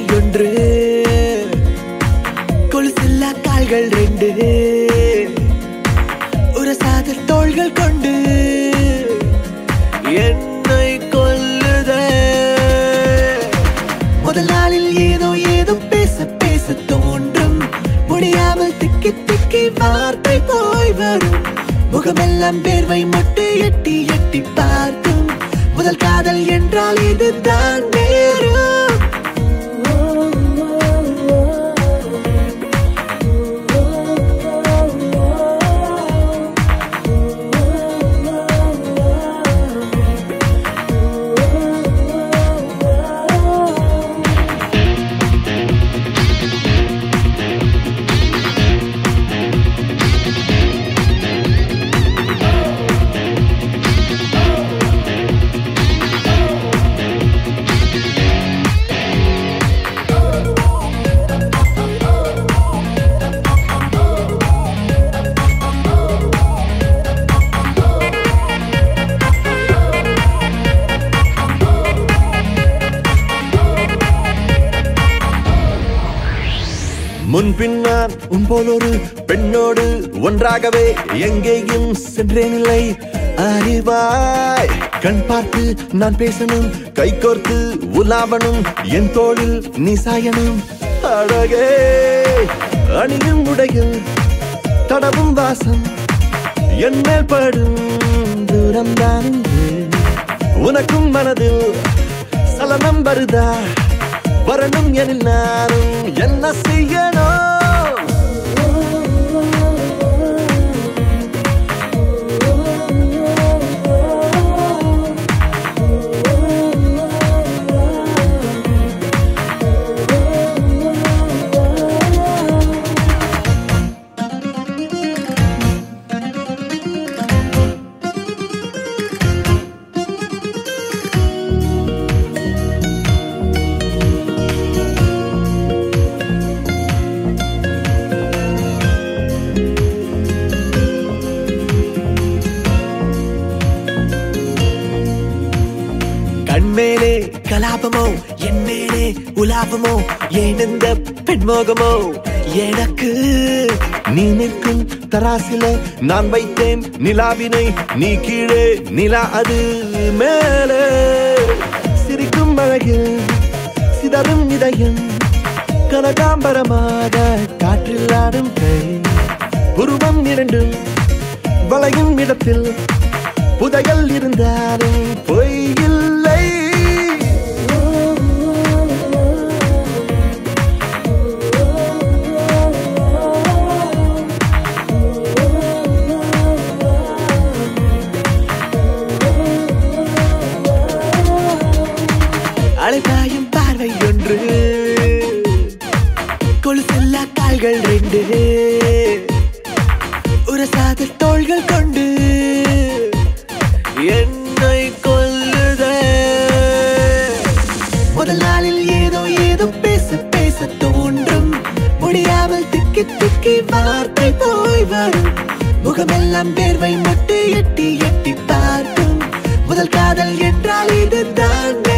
ஒன்று கொலுசில்லா கால்கள் ரெண்டு உரசாத தோள்கள் கொண்டு என்னை கொல்லுதே முதல் நாளில் ஏதோ ஏதோ பேச பேச தோன்றும் முடியாமல் திக்கி திக்கி வார்த்தை போய் வரும் முகமெல்லாம் பேர்வை மொட்டு எட்டி எட்டி பார்க்கும் முதல் காதல் என்றால் இதுதான் நேரும் முன்பின் நான் உன் போல் ஒரு பெண்ணோடு ஒன்றாகவே எங்கேயும் சென்றேனில்லை அறிவாய் கண் பார்த்து நான் பேசணும் கை கோர்த்து உலாவணும் என் தோளில் நீ சாயணும் அழகே அணியும் உடையில் தடவும் வாசம் என் மேல் படும் தூரம் தான் உனக்கும் மனதில் சலனம் வருதா வரணும் எனில் நானும் என்ன செய்யணும் கண்மேலே கலாபமோ என் மேலே உலாபமோ ஏன் இந்த பெண்மோகமோ எனக்கு நீ நிற்கும் தராசில நான் வைத்தேன் நிலாவினை நீ கீழே நிலா அது மேலே சிரிக்கும் அழகில் சிதறும் இதயம் கனகாம்பரமாக காற்றில் ஆடும் கை உருவம் இரண்டும் வளையும் இடத்தில் புதையல் இருந்தாலும் பொய் இல்லை அழைப்பாயும் பார்வை ஒன்று கொலுசெல்லா கால்கள் ரெண்டு உரசாத தோள்கள் கொண்டு என்னை கொல்லுதே முதல் நாளில் ஏதோ ஏதோ பேச பேச தோன்றும் முடியாமல் திக்கி திக்கி வார்த்தை போய் வரும் முகமெல்லாம் பேர்வை மொட்டு எட்டி எட்டி பார்க்கும் முதல் காதல் என்றால் இதுதான்